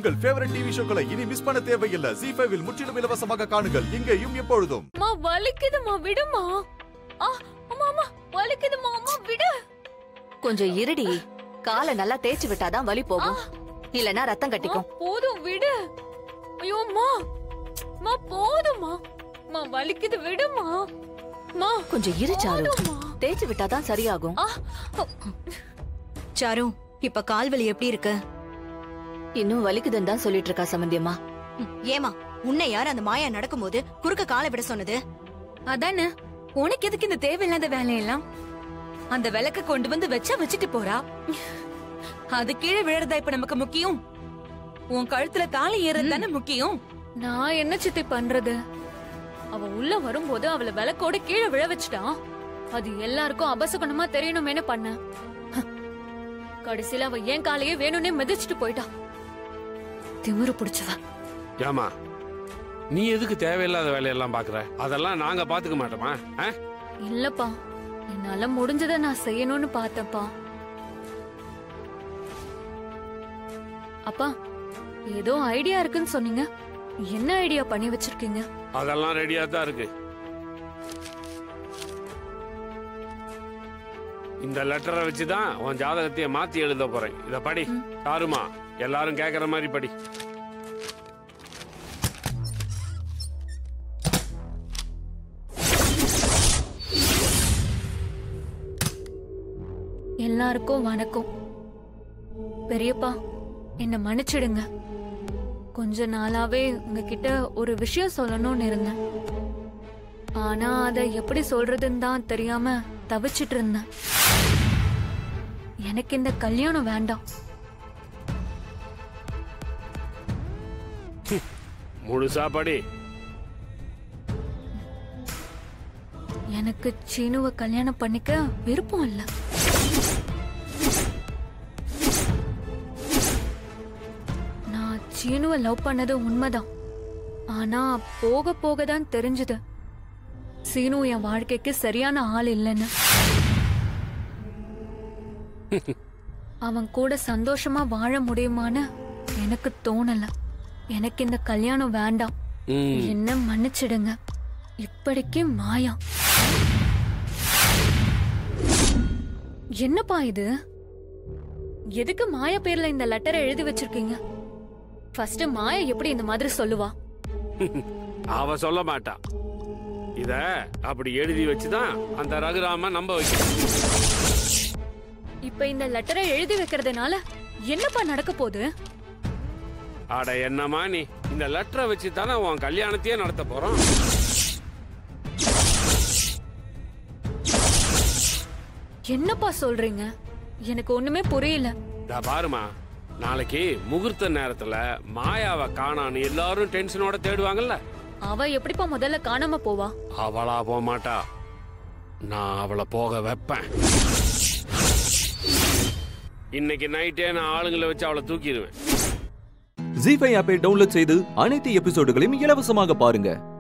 உங்கள் favourite TV ஷோக்களை இனி miss பண்ண தேவையில்லை ஜி ஃபைவில் முற்றிலும் இலவசமாக காணுங்கள் இங்கேயும் எப்பொழுதும் அம்மா வலிக்குதுமா விடுமா ஆ அம்மா அம்மா வலிக்குதுமா அம்மா விடு கொஞ்சம் இருடி காலை நல்லா தேய்ச்சு விட்டாதான் வலி போகும் இல்லனா ரத்தம் அம்மா, கட்டிக்கும் போதும் விடு ஐயோ அம்மா அம்மா போதுமா அம்மா வலிக்குது விடுமா அம்மா கொஞ்சம் இரு சாரு போதுமா தேய்ச்சு விட்டாதான் சரியாகும் ஆ சாரு இப்ப கால்வலி எப்படி இருக்கு இன்னும் வலிக்குதுன்னு தான் சொல்லிட்டு இருக்கா சம்பந்தியம்மா ம், ஏமா உன்னை யார் அந்த மாயா நடக்கும்போது குறுக்க காலை விட சொன்னது அதானே உனக்கு எதுக்கு இந்த தேவையில்லாத வேலையெல்லாம் அந்த விளக்க கொண்டு வந்து வச்சா வச்சுட்டு போறா அது கீழே விழறதா இப்ப நமக்கு முக்கியம் உன் கழுத்துல தாலி ஏறது தானே முக்கியம் நான் என்ன சித்தி பண்றது அவ உள்ள வரும்போது அவளை விளக்கோட கீழே விழ வச்சுட்டான் அது எல்லாருக்கும் அபசகுணமா தெரியணுமேனு பண்ண கடைசியில அவ என் காலையே வேணும்னே மிதிச்சிட்டு போயிட்டா திமிரு பிடிச்சவ ஏமா நீ எதுக்கு தேவையில்லாத வேலையெல்லாம் பாக்குற அதெல்லாம் நாங்க பாத்துக்க மாட்டோமா ஆ? இல்லப்பா என்னால முடிஞ்சதை நான் செய்யணும்னு பார்த்தப்பா அப்பா ஏதோ ஐடியா இருக்குன்னு சொன்னீங்க என்ன ஐடியா பண்ணி வச்சிருக்கீங்க அதெல்லாம் ரெடியா தான் இருக்கு இந்த லெட்டரை வச்சுதான் உன் ஜாதகத்தையே மாத்தி எழுத போறேன் இத படி சாருமா எல்லாரும் கேக்குற மாதிரி படி எல்லாருக்கும் வணக்கம் பெரியப்பா என்ன மன்னிச்சிடுங்க கொஞ்ச நாளாவே உங்ககிட்ட ஒரு விஷயம் சொல்லணும்னு இருந்தேன் ஆனா அத எப்படி சொல்றதுன்னு தான் தெரியாம தவிச்சிட்டு இருந்தேன் எனக்கு இந்த கல்யாணம் வேண்டாம் முழுசா படி எனக்கு சீனுவை கல்யாணம் பண்ணிக்க விருப்பம் இல்ல நான் சீனுவை லவ் பண்ணது உண்மைதான் ஆனா போக போக தான் தெரிஞ்சது சீனு என் வாழ்க்கைக்கு சரியான ஆள் இல்லைன்னு அவன் கூட சந்தோஷமா வாழ முடியுமான்னு எனக்கு தோணல எனக்கு இந்த கல்யாணம் வேண்டாம் ம். என்ன மன்னிச்சிடுங்க இப்படிக்கு மாயா என்னப்பா இது எதுக்கு மாயா பேர்ல இந்த லெட்டரை எழுதி வச்சிருக்கீங்க ஃபர்ஸ்ட் மாயா எப்படி இந்த மாதிரி சொல்லுவா அவ சொல்ல மாட்டா இத அப்படி எழுதி வச்சுதான் அந்த ரகுராம நம்ப வைக்கணும் இப்ப இந்த லெட்டரை எழுதி வைக்கிறதுனால என்னப்பா நடக்க போகுது அட என்னமா நீ இந்த லெட்டரை வச்சு தானே உன் கல்யாணத்தையே நடத்த போறோம் என்னப்பா சொல்றீங்க எனக்கு ஒண்ணுமே புரியல இதா பாருமா நாளைக்கு முகூர்த்த நேரத்துல மாயாவை காணான்னு எல்லாரும் டென்ஷனோட தேடுவாங்கல்ல அவ எப்படிப்பா முதல்ல காணாம போவா அவளா போக மாட்டா நான் அவளை போக வைப்பேன் இன்னைக்கு நைட்டே நான் ஆளுங்களை வச்சு அவளை தூக்கிடுவேன் ஜி ஃபைவ் ஆப்பை டவுன்லோட் செய்து அனைத்து எபிசோடுகளையும் இலவசமாக பாருங்க